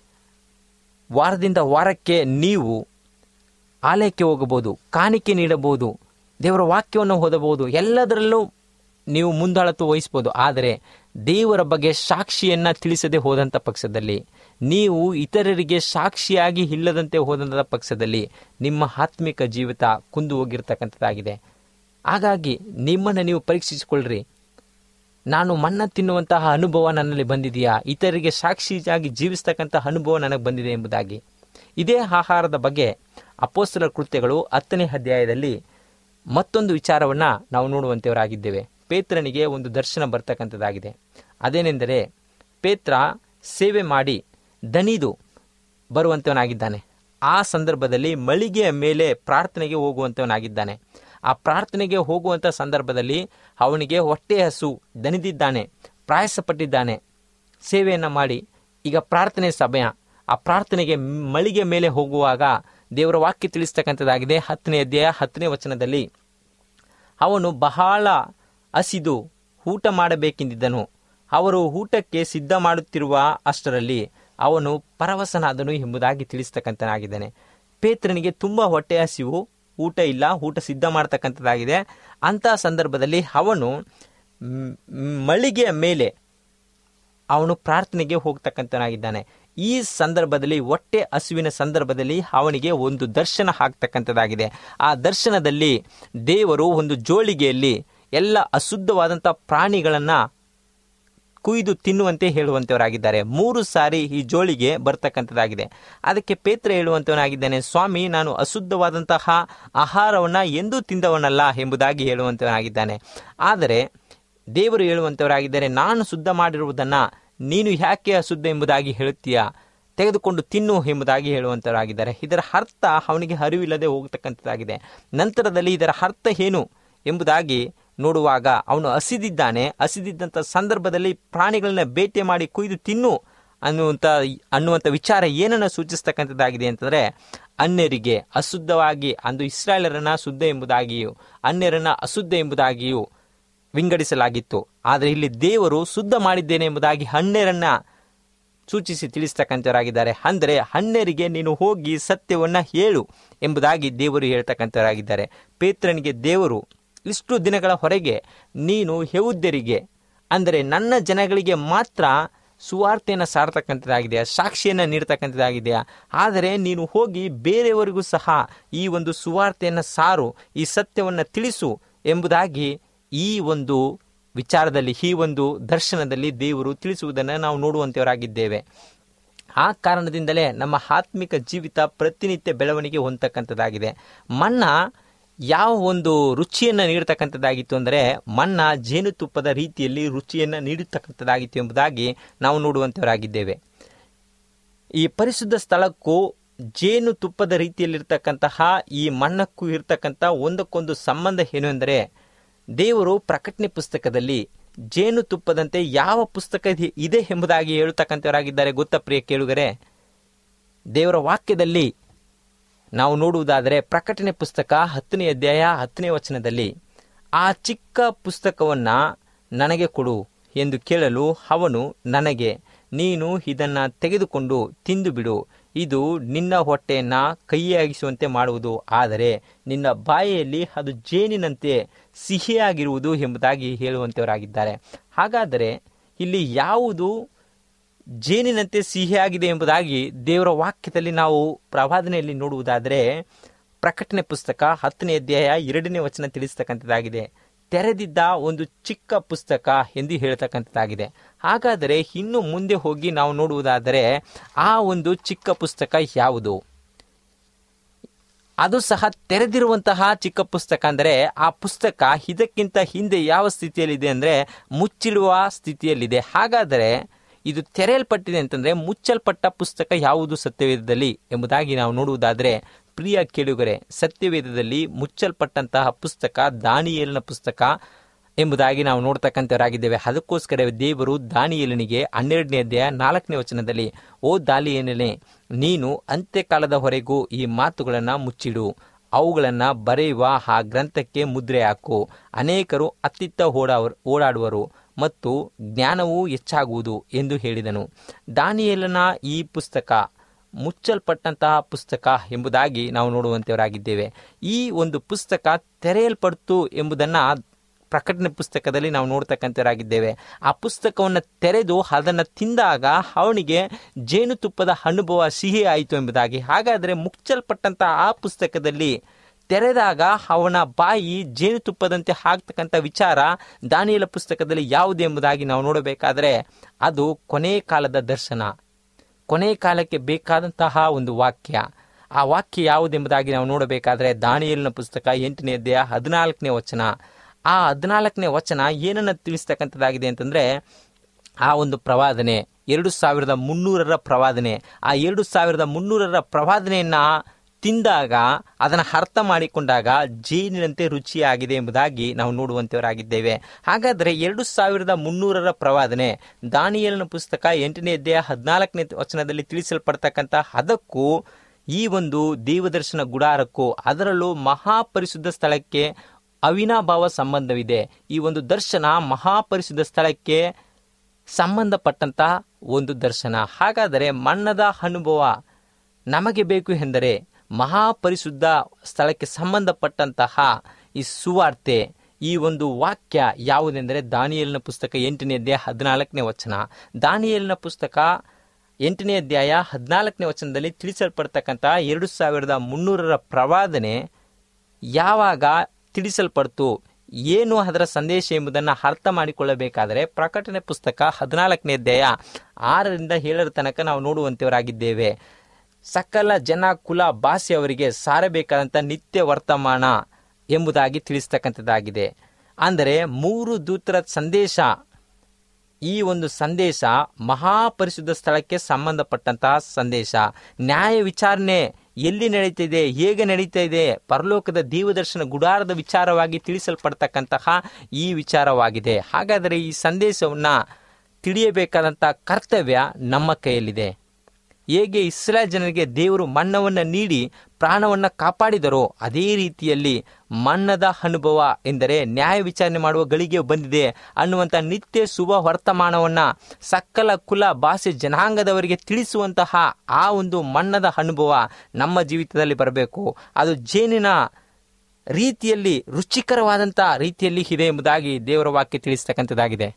ವಾರದಿಂದ ವಾರಕ್ಕೆ ನೀವು ಆಲಯಕ್ಕೆ ಹೋಗಬಹುದು ಕಾಣಿಕೆ ನೀಡಬಹುದು ದೇವರ ವಾಕ್ಯವನ್ನು ಓದಬಹುದು ಎಲ್ಲದರಲ್ಲೂ ನೀವು ಮುಂದಾಳತ್ವ ವಹಿಸಬಹುದು ಆದರೆ ದೇವರ ಬಗ್ಗೆ ಸಾಕ್ಷಿಯನ್ನ ತಿಳಿಸದೆ ಹೋದಂಥ ಪಕ್ಷದಲ್ಲಿ ನೀವು ಇತರರಿಗೆ ಸಾಕ್ಷಿಯಾಗಿ ಇಲ್ಲದಂತೆ ಹೋದಂಥ ಪಕ್ಷದಲ್ಲಿ ನಿಮ್ಮ ಆತ್ಮಿಕ ಜೀವಿತ ಕುಂದು ಹೋಗಿರ್ತಕ್ಕಂಥದ್ದಾಗಿದೆ ಹಾಗಾಗಿ ನಿಮ್ಮನ್ನು ನೀವು ಪರೀಕ್ಷಿಸಿಕೊಳ್ಳ್ರಿ ನಾನು ಮನ್ನ ತಿನ್ನುವಂತಹ ಅನುಭವ ನನ್ನಲ್ಲಿ ಬಂದಿದೆಯಾ ಇತರರಿಗೆ ಸಾಕ್ಷಿಯಾಗಿ ಜೀವಿಸ್ತಕ್ಕಂತಹ ಅನುಭವ ನನಗೆ ಬಂದಿದೆ ಎಂಬುದಾಗಿ ಇದೇ ಆಹಾರದ ಬಗ್ಗೆ ಅಪೋಸ್ತಲ ಕೃತ್ಯಗಳು ಹತ್ತನೇ ಅಧ್ಯಾಯದಲ್ಲಿ ಮತ್ತೊಂದು ವಿಚಾರವನ್ನು ನಾವು ನೋಡುವಂತೆಯವರಾಗಿದ್ದೇವೆ ಪೇತ್ರನಿಗೆ ಒಂದು ದರ್ಶನ ಬರ್ತಕ್ಕಂಥದ್ದಾಗಿದೆ ಅದೇನೆಂದರೆ ಪೇತ್ರ ಸೇವೆ ಮಾಡಿ ದಣಿದು ಬರುವಂತವನಾಗಿದ್ದಾನೆ ಆ ಸಂದರ್ಭದಲ್ಲಿ ಮಳಿಗೆಯ ಮೇಲೆ ಪ್ರಾರ್ಥನೆಗೆ ಹೋಗುವಂತವನಾಗಿದ್ದಾನೆ ಆ ಪ್ರಾರ್ಥನೆಗೆ ಹೋಗುವಂಥ ಸಂದರ್ಭದಲ್ಲಿ ಅವನಿಗೆ ಹೊಟ್ಟೆ ಹಸು ದಣಿದಿದ್ದಾನೆ ಪ್ರಯಾಸಪಟ್ಟಿದ್ದಾನೆ ಸೇವೆಯನ್ನು ಮಾಡಿ ಈಗ ಪ್ರಾರ್ಥನೆ ಸಮಯ ಆ ಪ್ರಾರ್ಥನೆಗೆ ಮಳಿಗೆ ಮೇಲೆ ಹೋಗುವಾಗ ದೇವರ ವಾಕ್ಯ ತಿಳಿಸ್ತಕ್ಕಂಥದ್ದಾಗಿದೆ ಹತ್ತನೇ ಅಧ್ಯಾಯ ಹತ್ತನೇ ವಚನದಲ್ಲಿ ಅವನು ಬಹಳ ಹಸಿದು ಊಟ ಮಾಡಬೇಕೆಂದಿದ್ದನು ಅವರು ಊಟಕ್ಕೆ ಸಿದ್ಧ ಮಾಡುತ್ತಿರುವ ಅಷ್ಟರಲ್ಲಿ ಅವನು ಪರವಶನಾದನು ಎಂಬುದಾಗಿ ತಿಳಿಸ್ತಕ್ಕಂಥನಾಗಿದ್ದಾನೆ ಪೇತ್ರನಿಗೆ ತುಂಬ ಹೊಟ್ಟೆ ಹಸಿವು ಊಟ ಇಲ್ಲ ಊಟ ಸಿದ್ಧ ಮಾಡ್ತಕ್ಕಂಥದ್ದಾಗಿದೆ ಅಂತಹ ಸಂದರ್ಭದಲ್ಲಿ ಅವನು ಮ್, ಮಳಿಗೆಯ ಮೇಲೆ ಅವನು ಪ್ರಾರ್ಥನೆಗೆ ಹೋಗ್ತಕ್ಕಂಥನಾಗಿದ್ದಾನೆ ಈ ಸಂದರ್ಭದಲ್ಲಿ ಹೊಟ್ಟೆ ಹಸುವಿನ ಸಂದರ್ಭದಲ್ಲಿ ಅವನಿಗೆ ಒಂದು ದರ್ಶನ ಆಗ್ತಕ್ಕಂಥದ್ದಾಗಿದೆ ಆ ದರ್ಶನದಲ್ಲಿ ದೇವರು ಒಂದು ಜೋಳಿಗೆಯಲ್ಲಿ ಎಲ್ಲ ಅಶುದ್ಧವಾದಂಥ ಪ್ರಾಣಿಗಳನ್ನು ಕುಯ್ದು ತಿನ್ನುವಂತೆ ಹೇಳುವಂತವರಾಗಿದ್ದಾರೆ ಮೂರು ಸಾರಿ ಈ ಜೋಳಿಗೆ ಬರ್ತಕ್ಕಂಥದ್ದಾಗಿದೆ ಅದಕ್ಕೆ ಪೇತ್ರ ಹೇಳುವಂತವನಾಗಿದ್ದಾನೆ ಸ್ವಾಮಿ ನಾನು ಅಶುದ್ಧವಾದಂತಹ ಆಹಾರವನ್ನು ಎಂದೂ ತಿಂದವನಲ್ಲ ಎಂಬುದಾಗಿ ಹೇಳುವಂತವನಾಗಿದ್ದಾನೆ ಆದರೆ ದೇವರು ಹೇಳುವಂತವರಾಗಿದ್ದಾರೆ ನಾನು ಶುದ್ಧ ಮಾಡಿರುವುದನ್ನು ನೀನು ಯಾಕೆ ಅಶುದ್ಧ ಎಂಬುದಾಗಿ ಹೇಳುತ್ತೀಯಾ ತೆಗೆದುಕೊಂಡು ತಿನ್ನು ಎಂಬುದಾಗಿ ಹೇಳುವಂತವರಾಗಿದ್ದಾರೆ ಇದರ ಅರ್ಥ ಅವನಿಗೆ ಅರಿವಿಲ್ಲದೆ ಹೋಗತಕ್ಕಂಥದ್ದಾಗಿದೆ ನಂತರದಲ್ಲಿ ಇದರ ಅರ್ಥ ಏನು ಎಂಬುದಾಗಿ ನೋಡುವಾಗ ಅವನು ಹಸಿದಿದ್ದಾನೆ ಹಸಿದಿದ್ದಂಥ ಸಂದರ್ಭದಲ್ಲಿ ಪ್ರಾಣಿಗಳನ್ನ ಬೇಟೆ ಮಾಡಿ ಕುಯ್ದು ತಿನ್ನು ಅನ್ನುವಂಥ ಅನ್ನುವಂಥ ವಿಚಾರ ಏನನ್ನು ಸೂಚಿಸ್ತಕ್ಕಂಥದ್ದಾಗಿದೆ ಅಂತಂದರೆ ಅನ್ಯರಿಗೆ ಅಶುದ್ಧವಾಗಿ ಅಂದು ಇಸ್ರಾಯೇಲರನ್ನ ಶುದ್ಧ ಎಂಬುದಾಗಿಯೂ ಅನ್ಯರನ್ನ ಅಶುದ್ಧ ಎಂಬುದಾಗಿಯೂ ವಿಂಗಡಿಸಲಾಗಿತ್ತು ಆದರೆ ಇಲ್ಲಿ ದೇವರು ಶುದ್ಧ ಮಾಡಿದ್ದೇನೆ ಎಂಬುದಾಗಿ ಅನ್ಯರನ್ನ ಸೂಚಿಸಿ ತಿಳಿಸ್ತಕ್ಕಂಥವರಾಗಿದ್ದಾರೆ ಅಂದರೆ ಅನ್ಯರಿಗೆ ನೀನು ಹೋಗಿ ಸತ್ಯವನ್ನ ಹೇಳು ಎಂಬುದಾಗಿ ದೇವರು ಹೇಳ್ತಕ್ಕಂಥವರಾಗಿದ್ದಾರೆ ಪೇತ್ರನಿಗೆ ದೇವರು ಇಷ್ಟು ದಿನಗಳ ಹೊರಗೆ ನೀನು ಯಹೂದ್ಯರಿಗೆ ಅಂದರೆ ನನ್ನ ಜನಗಳಿಗೆ ಮಾತ್ರ ಸುವಾರ್ತೆಯನ್ನು ಸಾರ್ತಕ್ಕಂಥದ್ದಾಗಿದೆ ಸಾಕ್ಷಿಯನ್ನು ನೀಡ್ತಕ್ಕಂಥದ್ದಾಗಿದೆ ಆದರೆ ನೀನು ಹೋಗಿ ಬೇರೆಯವರಿಗೂ ಸಹ ಈ ಒಂದು ಸುವಾರ್ತೆಯನ್ನು ಸಾರು ಈ ಸತ್ಯವನ್ನು ತಿಳಿಸು ಎಂಬುದಾಗಿ ಈ ಒಂದು ವಿಚಾರದಲ್ಲಿ ಈ ಒಂದು ದರ್ಶನದಲ್ಲಿ ದೇವರು ತಿಳಿಸುವುದನ್ನು ನಾವು ನೋಡುವಂತೆಯವರಾಗಿದ್ದೇವೆ ಆ ಕಾರಣದಿಂದಲೇ ನಮ್ಮ ಆತ್ಮಿಕ ಜೀವಿತ ಪ್ರತಿನಿತ್ಯ ಬೆಳವಣಿಗೆ ಹೊಂದತಕ್ಕಂಥದ್ದಾಗಿದೆ ಮನ್ನ ಯಾವ ಒಂದು ರುಚಿಯನ್ನು ನೀಡತಕ್ಕಂಥದ್ದಾಗಿತ್ತು ಅಂದರೆ ಮನ್ನ ಜೇನುತುಪ್ಪದ ರೀತಿಯಲ್ಲಿ ರುಚಿಯನ್ನು ನೀಡತಕ್ಕಂಥದ್ದಾಗಿತ್ತು ಎಂಬುದಾಗಿ ನಾವು ನೋಡುವಂಥವರಾಗಿದ್ದೇವೆ ಈ ಪರಿಶುದ್ಧ ಸ್ಥಳಕ್ಕೂ ಜೇನು ತುಪ್ಪದ ರೀತಿಯಲ್ಲಿರ್ತಕ್ಕಂತಹ ಈ ಮಣ್ಣಕ್ಕೂ ಇರ್ತಕ್ಕಂಥ ಒಂದಕ್ಕೊಂದು ಸಂಬಂಧ ಏನು ಎಂದರೆ ದೇವರು ಪ್ರಕಟಣೆ ಪುಸ್ತಕದಲ್ಲಿ ಜೇನು ತುಪ್ಪದಂತೆ ಯಾವ ಪುಸ್ತಕ ಇದೆ- ಇದೆ ಎಂಬುದಾಗಿ ಹೇಳತಕ್ಕಂಥವರಾಗಿದ್ದಾರೆ ಗೊತ್ತಾ ಪ್ರಿಯ ಕೇಳುಗರೆ ದೇವರ ವಾಕ್ಯದಲ್ಲಿ ನಾವು ನೋಡುವುದಾದರೆ ಪ್ರಕಟಣೆ ಪುಸ್ತಕ ಹತ್ತನೇ ಅಧ್ಯಾಯ ಹತ್ತನೇ ವಚನದಲ್ಲಿ ಆ ಚಿಕ್ಕ ಪುಸ್ತಕವನ್ನ ನನಗೆ ಕೊಡು ಎಂದು ಕೇಳಲು ಅವನು ನನಗೆ ನೀನು ಇದನ್ನ ತೆಗೆದುಕೊಂಡು ತಿಂದು ಬಿಡು ಇದು ನಿನ್ನ ಹೊಟ್ಟೆಯನ್ನ ಕೈಯಾಗಿಸುವಂತೆ ಮಾಡುವುದು ಆದರೆ ನಿನ್ನ ಬಾಯಿಯಲ್ಲಿ ಅದು ಜೇನಿನಂತೆ ಸಿಹಿಯಾಗಿರುವುದು ಎಂಬುದಾಗಿ ಹೇಳುವಂತವರಾಗಿದ್ದಾರೆ ಹಾಗಾದರೆ ಇಲ್ಲಿ ಯಾವುದು ಜೇನಿನಂತೆ ಸಿಹಿಯಾಗಿದೆ ಎಂಬುದಾಗಿ ದೇವರ ವಾಕ್ಯದಲ್ಲಿ ನಾವು ಪ್ರವಾದನೆಯಲ್ಲಿ ನೋಡುವುದಾದರೆ ಪ್ರಕಟಣೆ ಪುಸ್ತಕ ಹತ್ತನೇ ಅಧ್ಯಾಯ ಎರಡನೇ ವಚನ ತಿಳಿಸ್ತಕ್ಕಂಥದ್ದಾಗಿದೆ ತೆರೆದಿದ್ದ ಒಂದು ಚಿಕ್ಕ ಪುಸ್ತಕ ಎಂದು ಹೇಳ್ತಕ್ಕಂಥದ್ದಾಗಿದೆ ಹಾಗಾದರೆ ಇನ್ನು ಮುಂದೆ ಹೋಗಿ ನಾವು ನೋಡುವುದಾದರೆ ಆ ಒಂದು ಚಿಕ್ಕ ಪುಸ್ತಕ ಯಾವುದು ಅದು ಸಹ ತೆರೆದಿರುವಂತಹ ಚಿಕ್ಕ ಪುಸ್ತಕ ಅಂದರೆ ಆ ಪುಸ್ತಕ ಇದಕ್ಕಿಂತ ಹಿಂದೆ ಯಾವ ಸ್ಥಿತಿಯಲ್ಲಿದೆ ಅಂದರೆ ಮುಚ್ಚಿಡುವ ಸ್ಥಿತಿಯಲ್ಲಿದೆ ಹಾಗಾದರೆ ಇದು ತೆರೆಯಲ್ಪಟ್ಟಿದೆ ಅಂತಂದ್ರೆ ಮುಚ್ಚಲ್ಪಟ್ಟ ಪುಸ್ತಕ ಯಾವುದು ಸತ್ಯವೇದದಲ್ಲಿ ಎಂಬುದಾಗಿ ನಾವು ನೋಡುವುದಾದರೆ ಪ್ರಿಯ ಕೇಳುಗರೆ ಸತ್ಯವೇದದಲ್ಲಿ ಮುಚ್ಚಲ್ಪಟ್ಟಂತಹ ಪುಸ್ತಕ ದಾನಿಯೇಲನ ಪುಸ್ತಕ ಎಂಬುದಾಗಿ ನಾವು ನೋಡ್ತಕ್ಕಂಥವರಾಗಿದ್ದೇವೆ ಅದಕ್ಕೋಸ್ಕರ ದೇವರು ದಾನಿಯೇಲನಿಗೆ ಹನ್ನೆರಡನೇ ಅಧ್ಯಾಯ ನಾಲ್ಕನೇ ವಚನದಲ್ಲಿ ಓ ದಾನಿಯೇಲನೇ ನೀನು ಅಂತ್ಯಕಾಲದ ಹೊರೆಗೂ ಈ ಮಾತುಗಳನ್ನು ಮುಚ್ಚಿಡು ಅವುಗಳನ್ನು ಬರೆಯುವ ಆ ಗ್ರಂಥಕ್ಕೆ ಮುದ್ರೆ ಹಾಕು ಅನೇಕರು ಅತ್ತಿತ್ತ ಓಡಾವ ಓಡಾಡುವರು ಮತ್ತು ಜ್ಞಾನವೂ ಹೆಚ್ಚಾಗುವುದು ಎಂದು ಹೇಳಿದನು ದಾನಿಯೇಲನ ಈ ಪುಸ್ತಕ ಮುಚ್ಚಲ್ಪಟ್ಟಂತಹ ಪುಸ್ತಕ ಎಂಬುದಾಗಿ ನಾವು ನೋಡುವಂತವರಾಗಿದ್ದೇವೆ ಈ ಒಂದು ಪುಸ್ತಕ ತೆರೆಯಲ್ಪಡ್ತು ಎಂಬುದನ್ನು ಪ್ರಕಟಣೆ ಪುಸ್ತಕದಲ್ಲಿ ನಾವು ನೋಡ್ತಕ್ಕಂಥವರಾಗಿದ್ದೇವೆ ಆ ಪುಸ್ತಕವನ್ನು ತೆರೆದು ಅದನ್ನು ತಿಂದಾಗ ಅವನಿಗೆ ಜೇನುತುಪ್ಪದ ಅನುಭವ ಸಿಹಿ ಆಯಿತು ಎಂಬುದಾಗಿ ಹಾಗಾದರೆ ಮುಚ್ಚಲ್ಪಟ್ಟಂತಹ ಆ ಪುಸ್ತಕದಲ್ಲಿ ತೆರೆದಾಗ ಅವನ ಬಾಯಿ ಜೇನುತುಪ್ಪದಂತೆ ಆಗ್ತಕ್ಕಂಥ ವಿಚಾರ ದಾನಿಯಲ ಪುಸ್ತಕದಲ್ಲಿ ಯಾವುದು ಎಂಬುದಾಗಿ ನಾವು ನೋಡಬೇಕಾದರೆ ಅದು ಕೊನೆ ಕಾಲದ ದರ್ಶನ ಕೊನೆ ಕಾಲಕ್ಕೆ ಬೇಕಾದಂತಹ ಒಂದು ವಾಕ್ಯ ಆ ವಾಕ್ಯ ಯಾವುದೆಂಬುದಾಗಿ ನಾವು ನೋಡಬೇಕಾದ್ರೆ ದಾನಿಯಲಿನ ಪುಸ್ತಕ ಎಂಟನೇ ಅಧ್ಯಾಯ ಹದಿನಾಲ್ಕನೇ ವಚನ ಆ ಹದಿನಾಲ್ಕನೇ ವಚನ ಏನನ್ನು ತಿಳಿಸ್ತಕ್ಕಂಥದ್ದಾಗಿದೆ ಅಂತಂದ್ರೆ ಆ ಒಂದು ಪ್ರವಾದನೆ ಎರಡು ಸಾವಿರದ ಮುನ್ನೂರರ ಪ್ರವಾದನೆ ಆ ಎರಡು ಸಾವಿರದ ಮುನ್ನೂರರ ಪ್ರವಾದನೆಯನ್ನ ತಿಂದಾಗ ಅದನ್ನು ಅರ್ಥ ಮಾಡಿಕೊಂಡಾಗ ಜೇನಿನಂತೆ ರುಚಿಯಾಗಿದೆ ಎಂಬುದಾಗಿ ನಾವು ನೋಡುವಂತವರಾಗಿದ್ದೇವೆ ಹಾಗಾದರೆ ಎರಡು ಸಾವಿರದ ಮುನ್ನೂರರ ಪ್ರವಾದನೆ ದಾನಿಯಲನ ಪುಸ್ತಕ ಎಂಟನೇ ಅಧ್ಯಾಯ ಹದಿನಾಲ್ಕನೇ ವಚನದಲ್ಲಿ ತಿಳಿಸಲ್ಪಡ್ತಕ್ಕಂಥ ಅದಕ್ಕೂ ಈ ಒಂದು ದೇವದರ್ಶನ ಗುಡಾರಕ್ಕೂ ಅದರಲ್ಲೂ ಮಹಾಪರಿಶುದ್ಧ ಸ್ಥಳಕ್ಕೆ ಅವಿನಾಭಾವ ಸಂಬಂಧವಿದೆ ಈ ಒಂದು ದರ್ಶನ ಮಹಾಪರಿಶುದ್ಧ ಸ್ಥಳಕ್ಕೆ ಸಂಬಂಧಪಟ್ಟಂತಹ ಒಂದು ದರ್ಶನ ಹಾಗಾದರೆ ಮಣ್ಣದ ಅನುಭವ ನಮಗೆ ಬೇಕು ಎಂದರೆ ಮಹಾಪರಿಶುದ್ಧ ಸ್ಥಳಕ್ಕೆ ಸಂಬಂಧಪಟ್ಟಂತಹ ಈ ಸುವಾರ್ತೆ ಈ ಒಂದು ವಾಕ್ಯ ಯಾವುದೆಂದರೆ ದಾನಿಯಲಿನ ಪುಸ್ತಕ ಎಂಟನೇ ಅಧ್ಯಾಯ ಹದಿನಾಲ್ಕನೇ ವಚನ ದಾನಿಯಲಿನ ಪುಸ್ತಕ ಎಂಟನೇ ಅಧ್ಯಾಯ ಹದಿನಾಲ್ಕನೇ ವಚನದಲ್ಲಿ ತಿಳಿಸಲ್ಪಡ್ತಕ್ಕಂಥ ಎರಡು ಸಾವಿರದ ಮುನ್ನೂರರ ಪ್ರವಾದನೆ ಯಾವಾಗ ತಿಳಿಸಲ್ಪಡ್ತು ಏನು ಅದರ ಸಂದೇಶ ಎಂಬುದನ್ನು ಅರ್ಥ ಮಾಡಿಕೊಳ್ಳಬೇಕಾದರೆ ಪ್ರಕಟಣೆ ಪುಸ್ತಕ ಹದಿನಾಲ್ಕನೇ ಅಧ್ಯಾಯ ಆರರಿಂದ ಏಳರ ತನಕ ನಾವು ನೋಡುವಂತವರಾಗಿದ್ದೇವೆ ಸಕಲ ಜನ ಕುಲ ಭಾಷೆಯವರಿಗೆ ಸಾರಬೇಕಾದಂಥ ನಿತ್ಯ ವರ್ತಮಾನ ಎಂಬುದಾಗಿ ತಿಳಿಸ್ತಕ್ಕಂಥದ್ದಾಗಿದೆ ಅಂದರೆ ಮೂರು ದೂತರ ಸಂದೇಶ ಈ ಒಂದು ಸಂದೇಶ ಮಹಾಪರಿಶುದ್ಧ ಸ್ಥಳಕ್ಕೆ ಸಂಬಂಧಪಟ್ಟಂತಹ ಸಂದೇಶ ನ್ಯಾಯ ವಿಚಾರಣೆ ಎಲ್ಲಿ ನಡೀತಿದೆ ಹೇಗೆ ನಡೀತಾ ಇದೆ ಪರಲೋಕದ ದೇವದರ್ಶನ ಗುಡಾರದ ವಿಚಾರವಾಗಿ ತಿಳಿಸಲ್ಪಡ್ತಕ್ಕಂತಹ ಈ ವಿಚಾರವಾಗಿದೆ ಹಾಗಾದರೆ ಈ ಸಂದೇಶವನ್ನು ತಿಳಿಯಬೇಕಾದಂಥ ಕರ್ತವ್ಯ ನಮ್ಮ ಕೈಯಲ್ಲಿದೆ ಹೇಗೆ ಇಸ್ರಾಯೇಲ್ ಜನರಿಗೆ ದೇವರು ಮನ್ನವನ್ನು ನೀಡಿ ಪ್ರಾಣವನ್ನು ಕಾಪಾಡಿದರೋ ಅದೇ ರೀತಿಯಲ್ಲಿ ಮನ್ನದ ಅನುಭವ ಎಂದರೆ ನ್ಯಾಯ ವಿಚಾರಣೆ ಮಾಡುವ ಗಳಿಗೆ ಬಂದಿದೆ ಅನ್ನುವಂಥ ನಿತ್ಯ ಶುಭ ವರ್ತಮಾನವನ್ನು ಸಕಲ ಕುಲ ಭಾಷೆ ಜನಾಂಗದವರಿಗೆ ತಿಳಿಸುವಂತಹ ಆ ಒಂದು ಮನ್ನದ ಅನುಭವ ನಮ್ಮ ಜೀವಿತದಲ್ಲಿ ಬರಬೇಕು ಅದು ಜೇನಿನ ರೀತಿಯಲ್ಲಿ ರುಚಿಕರವಾದಂಥ ರೀತಿಯಲ್ಲಿ ಇದೆ ಎಂಬುದಾಗಿ ದೇವರ ವಾಕ್ಯ ತಿಳಿಸ್ತಕ್ಕಂಥದ್ದಾಗಿದೆ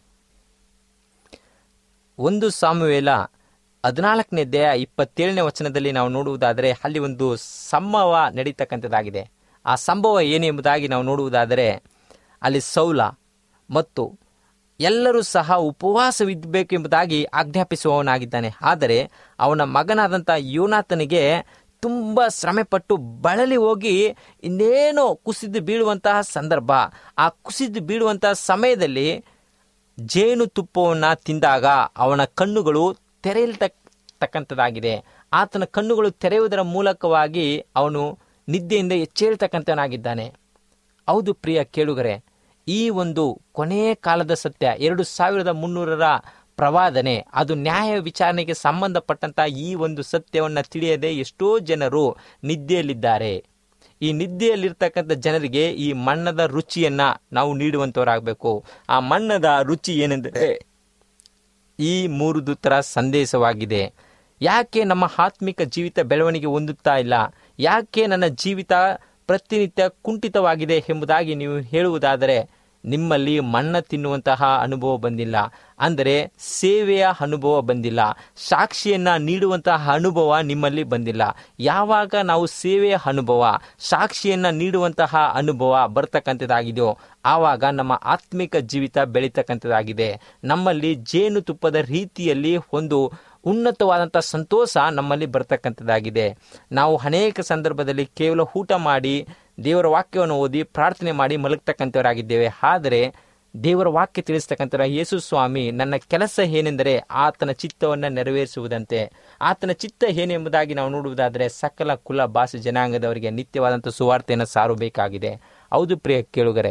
ಒಂದು ಸಾಮುವೇಲ ಹದಿನಾಲ್ಕನೇ ಅಧ್ಯಾಯ ಇಪ್ಪತ್ತೇಳನೇ ವಚನದಲ್ಲಿ ನಾವು ನೋಡುವುದಾದರೆ ಅಲ್ಲಿ ಒಂದು ಸಂಭವ ನಡೀತಕ್ಕಂಥದ್ದಾಗಿದೆ ಆ ಸಂಭವ ಏನು ಎಂಬುದಾಗಿ ನಾವು ನೋಡುವುದಾದರೆ ಅಲ್ಲಿ ಸೌಲ ಮತ್ತು ಎಲ್ಲರೂ ಸಹ ಉಪವಾಸವಿದ್ದಬೇಕು ಎಂಬುದಾಗಿ ಆಜ್ಞಾಪಿಸುವವನಾಗಿದ್ದಾನೆ ಆದರೆ ಅವನ ಮಗನಾದಂಥ ಯೋನಾಥನಿಗೆ ತುಂಬ ಶ್ರಮೆಪಟ್ಟು ಬಳಲಿ ಹೋಗಿ ಇನ್ನೇನೋ ಕುಸಿದು ಬೀಳುವಂತಹ ಸಂದರ್ಭ ಆ ಕುಸಿದು ಬೀಳುವಂತಹ ಸಮಯದಲ್ಲಿ ಜೇನು ತುಪ್ಪವನ್ನು ತಿಂದಾಗ ಅವನ ಕಣ್ಣುಗಳು ತೆರೆಯಲ್ತಕ್ಕಂಥದ್ದಾಗಿದೆ ಆತನ ಕಣ್ಣುಗಳು ತೆರೆಯುವುದರ ಮೂಲಕವಾಗಿ ಅವನು ನಿದ್ದೆಯಿಂದ ಎಚ್ಚೇಳ್ತಕ್ಕಂಥವನಾಗಿದ್ದಾನೆ ಹೌದು ಪ್ರಿಯ ಕೇಳುಗರೆ ಈ ಒಂದು ಕೊನೆಯ ಕಾಲದ ಸತ್ಯ ಎರಡು ಸಾವಿರದ ಮುನ್ನೂರರ ಪ್ರವಾದನೆ ಅದು ನ್ಯಾಯ ವಿಚಾರಣೆಗೆ ಸಂಬಂಧಪಟ್ಟಂತ ಈ ಒಂದು ಸತ್ಯವನ್ನು ತಿಳಿಯದೆ ಎಷ್ಟೋ ಜನರು ನಿದ್ದೆಯಲ್ಲಿದ್ದಾರೆ ಈ ನಿದ್ದೆಯಲ್ಲಿರ್ತಕ್ಕಂಥ ಜನರಿಗೆ ಈ ಮಣ್ಣದ ರುಚಿಯನ್ನ ನಾವು ನೀಡುವಂತವರಾಗಬೇಕು ಆ ಮಣ್ಣದ ರುಚಿ ಏನೆಂದರೆ ಈ ಮೂರು ದೂತರ ಸಂದೇಶವಾಗಿದೆ ಯಾಕೆ ನಮ್ಮ ಆತ್ಮಿಕ ಜೀವಿತ ಬೆಳವಣಿಗೆ ಹೊಂದುತ್ತಾ ಇಲ್ಲ ಯಾಕೆ ನನ್ನ ಜೀವಿತ ಪ್ರತಿನಿತ್ಯ ಕುಂಠಿತವಾಗಿದೆ ಎಂಬುದಾಗಿ ನೀವು ಹೇಳುವುದಾದರೆ ನಿಮ್ಮಲ್ಲಿ ಮಣ್ಣ ತಿನ್ನುವಂತಹ ಅನುಭವ ಬಂದಿಲ್ಲ ಅಂದರೆ ಸೇವೆಯ ಅನುಭವ ಬಂದಿಲ್ಲ ಸಾಕ್ಷಿಯನ್ನ ನೀಡುವಂತಹ ಅನುಭವ ನಿಮ್ಮಲ್ಲಿ ಬಂದಿಲ್ಲ ಯಾವಾಗ ನಾವು ಸೇವೆಯ ಅನುಭವ ಸಾಕ್ಷಿಯನ್ನ ನೀಡುವಂತಹ ಅನುಭವ ಬರ್ತಕ್ಕಂಥದ್ದಾಗಿದೆಯೋ ಆವಾಗ ನಮ್ಮ ಆತ್ಮಿಕ ಜೀವಿತ ಬೆಳೀತಕ್ಕಂಥದ್ದಾಗಿದೆ ನಮ್ಮಲ್ಲಿ ಜೇನುತುಪ್ಪದ ರೀತಿಯಲ್ಲಿ ಒಂದು ಉನ್ನತವಾದಂಥ ಸಂತೋಷ ನಮ್ಮಲ್ಲಿ ಬರ್ತಕ್ಕಂಥದ್ದಾಗಿದೆ ನಾವು ಅನೇಕ ಸಂದರ್ಭದಲ್ಲಿ ಕೇವಲ ಊಟ ಮಾಡಿ ದೇವರ ವಾಕ್ಯವನ್ನು ಓದಿ ಪ್ರಾರ್ಥನೆ ಮಾಡಿ ಮಲಗ್ತಕ್ಕಂಥವರಾಗಿದ್ದೇವೆ ಆದರೆ ದೇವರ ವಾಕ್ಯ ತಿಳಿಸ್ತಕ್ಕಂಥ ಯೇಸು ಸ್ವಾಮಿ ನನ್ನ ಕೆಲಸ ಏನೆಂದರೆ ಆತನ ಚಿತ್ತವನ್ನು ನೆರವೇರಿಸುವುದಂತೆ ಆತನ ಚಿತ್ತ ಏನೆಂಬುದಾಗಿ ನಾವು ನೋಡುವುದಾದರೆ ಸಕಲ ಕುಲ ಭಾಷೆ ಜನಾಂಗದವರಿಗೆ ನಿತ್ಯವಾದಂಥ ಸುವಾರ್ತೆಯನ್ನು ಸಾರಬೇಕಾಗಿದೆ ಹೌದು ಪ್ರಿಯ ಕೇಳುಗರೆ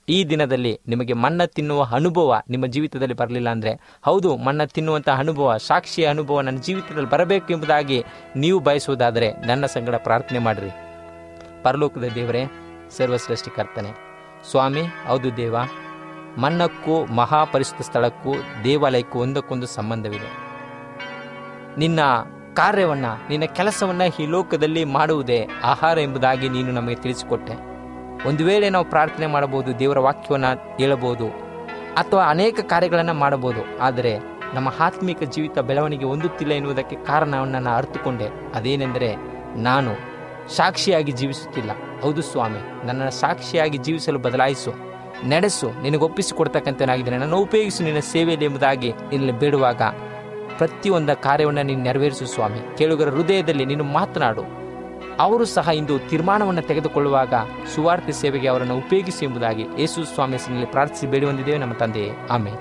ಈ ದಿನದಲ್ಲಿ ನಿಮಗೆ ಮನ್ನ ತಿನ್ನುವ ಅನುಭವ ನಿಮ್ಮ ಜೀವಿತದಲ್ಲಿ ಬರಲಿಲ್ಲ ಅಂದರೆ ಹೌದು ಮನ್ನ ತಿನ್ನುವಂಥ ಅನುಭವ ಸಾಕ್ಷಿಯ ಅನುಭವ ನನ್ನ ಜೀವಿತದಲ್ಲಿ ಬರಬೇಕು ಎಂಬುದಾಗಿ ನೀವು ಬಯಸುವುದಾದರೆ ನನ್ನ ಸಂಗಡ ಪ್ರಾರ್ಥನೆ ಮಾಡಿರಿ ಪರಲೋಕದ ದೇವರೇ ಸರ್ವಶ್ರೇಷ್ಠಿಕರ್ತನೆ ಸ್ವಾಮಿ ಹೌದು ದೇವ ಮನ್ನಕ್ಕೂ ಮಹಾಪರಿಶುದ್ಧ ಸ್ಥಳಕ್ಕೂ ದೇವಾಲಯಕ್ಕೂ ಒಂದಕ್ಕೊಂದು ಸಂಬಂಧವಿದೆ ನಿನ್ನ ಕಾರ್ಯವನ್ನ ನಿನ್ನ ಕೆಲಸವನ್ನ ಈ ಲೋಕದಲ್ಲಿ ಮಾಡುವುದೇ ಆಹಾರ ಎಂಬುದಾಗಿ ನೀನು ನಮಗೆ ತಿಳಿಸಿಕೊಟ್ಟೆ ಒಂದು ವೇಳೆ ನಾವು ಪ್ರಾರ್ಥನೆ ಮಾಡಬಹುದು ದೇವರ ವಾಕ್ಯವನ್ನ ಹೇಳಬಹುದು ಅಥವಾ ಅನೇಕ ಕಾರ್ಯಗಳನ್ನು ಮಾಡಬಹುದು ಆದರೆ ನಮ್ಮ ಆತ್ಮಿಕ ಜೀವಿತ ಬೆಳವಣಿಗೆ ಹೊಂದುತ್ತಿಲ್ಲ ಎನ್ನುವುದಕ್ಕೆ ಕಾರಣವನ್ನು ನಾನು ಅರ್ಥಕೊಂಡೆ ಅದೇನೆಂದರೆ ನಾನು ಸಾಕ್ಷಿಯಾಗಿ ಜೀವಿಸುತ್ತಿಲ್ಲ ಹೌದು ಸ್ವಾಮಿ ನನ್ನನ್ನು ಸಾಕ್ಷಿಯಾಗಿ ಜೀವಿಸಲು ಬದಲಾಯಿಸು ನಡೆಸು ನಿನಗೊಪ್ಪಿಸಿಕೊಡ್ತಕ್ಕಂಥನಾಗಿದ್ದೇನೆ ನನ್ನ ಉಪಯೋಗಿಸು ನಿನ್ನ ಸೇವೆಯಲ್ಲಿ ಎಂಬುದಾಗಿ ನಿನ್ನಲ್ಲಿ ಬೇಡುವಾಗ ಪ್ರತಿಯೊಂದ ಕಾರ್ಯವನ್ನು ನೀನು ನೆರವೇರಿಸು ಸ್ವಾಮಿ ಕೇಳುಗರ ಹೃದಯದಲ್ಲಿ ನೀನು ಮಾತನಾಡು ಅವರು ಸಹ ಇಂದು ತೀರ್ಮಾನವನ್ನು ತೆಗೆದುಕೊಳ್ಳುವಾಗ ಸುವಾರ್ತೆ ಸೇವೆಗೆ ಅವರನ್ನು ಉಪಯೋಗಿಸಿ ಎಂಬುದಾಗಿ ಯೇಸು ಸ್ವಾಮಿ ಹೆಸರಿನಲ್ಲಿ ಪ್ರಾರ್ಥಿಸಿ ಬೇಡಿ ಹೊಂದಿದ್ದೇವೆ ನಮ್ಮ ತಂದೆಯೇ ಆಮೇಲೆ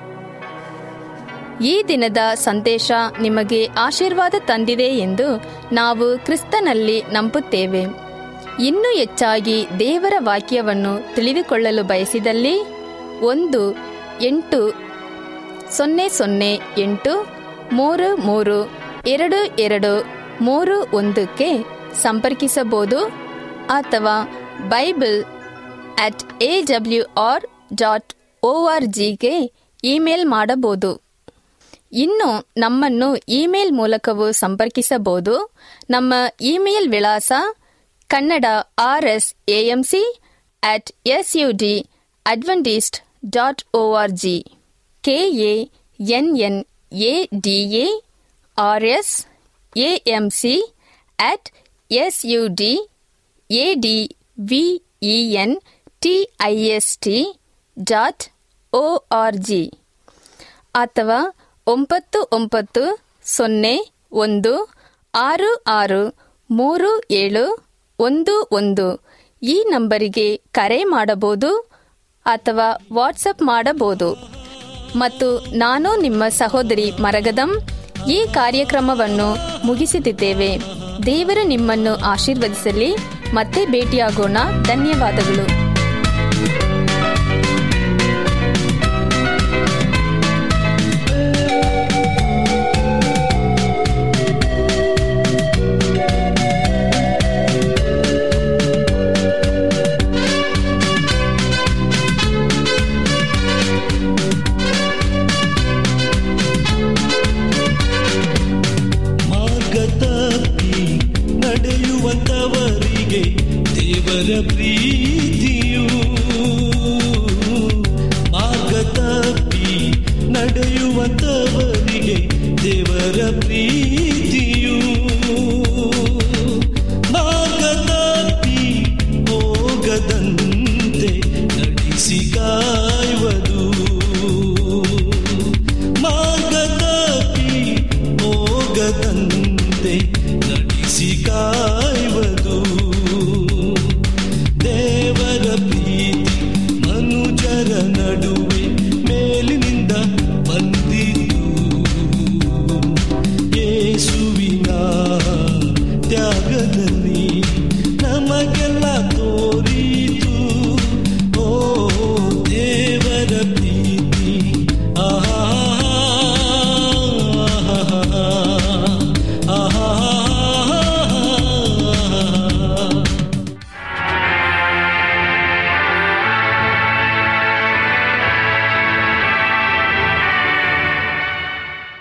ಈ ದಿನದ ಸಂದೇಶ ನಿಮಗೆ ಆಶೀರ್ವಾದ ತಂದಿದೆ ಎಂದು ನಾವು ಕ್ರಿಸ್ತನಲ್ಲಿ ನಂಬುತ್ತೇವೆ ಇನ್ನೂ ಹೆಚ್ಚಾಗಿ ದೇವರ ವಾಕ್ಯವನ್ನು ತಿಳಿದುಕೊಳ್ಳಲು ಬಯಸಿದಲ್ಲಿ ಒಂದು ಎಂಟು ಸೊನ್ನೆ ಸೊನ್ನೆ ಎಂಟು ಮೂರು ಮೂರು ಎರಡು ಎರಡು ಮೂರು ಒಂದಕ್ಕೆ ಸಂಪರ್ಕಿಸಬಹುದು ಅಥವಾ Bible at A W R dot O R ಜಿಗೆ ಇಮೇಲ್ ಮಾಡಬಹುದು ಇನ್ನು ನಮ್ಮನ್ನು ಇಮೇಲ್ ಮೂಲಕವೂ ಸಂಪರ್ಕಿಸಬಹುದು ನಮ್ಮ ಇಮೇಲ್ ವಿಳಾಸ Kannada R S A M C at S U D Adventist dot O R G K A N N A D A R S A M C at S U D A D V E N T I S T dot O R G ಅಥವಾ ಒಂಬತ್ತು ಒಂಬತ್ತು ಸೊನ್ನೆ ಒಂದು ಆರು ಆರು ಮೂರು ಏಳು ಒಂದು ಒಂದು ಈ ನಂಬರಿಗೆ ಕರೆ ಮಾಡಬಹುದು ಅಥವಾ ವಾಟ್ಸಪ್ ಮಾಡಬಹುದು ಮತ್ತು ನಾನು ನಿಮ್ಮ ಸಹೋದರಿ ಮರಗದಂ ಈ ಕಾರ್ಯಕ್ರಮವನ್ನು ಮುಗಿಸುತ್ತಿದ್ದೇವೆ ದೇವರು ನಿಮ್ಮನ್ನು ಆಶೀರ್ವದಿಸಲಿ ಮತ್ತೆ ಭೇಟಿಯಾಗೋಣ ಧನ್ಯವಾದಗಳು ಮಾರ್ಗ ತಪ್ಪಿ ನಡೆಯುವಂತವರಿಗೆ ದೇವರ ಪ್ರೀತಿಯು ಮಾರ್ಗ ತಪ್ಪಿ ನಡೆಯುವಂತವರಿಗೆ ದೇವರ ಪ್ರೀತಿಯು ಮಾರ್ಗ ತಪ್ಪಿ ಹೋಗದಂತೆ ನಡೆಸಿ ಕಾಯುವುದು ಮಾರ್ಗ ತಪ್ಪಿ ಹೋಗದಂತೆ ನಡೆಸಿ ಕಾಯುವುದು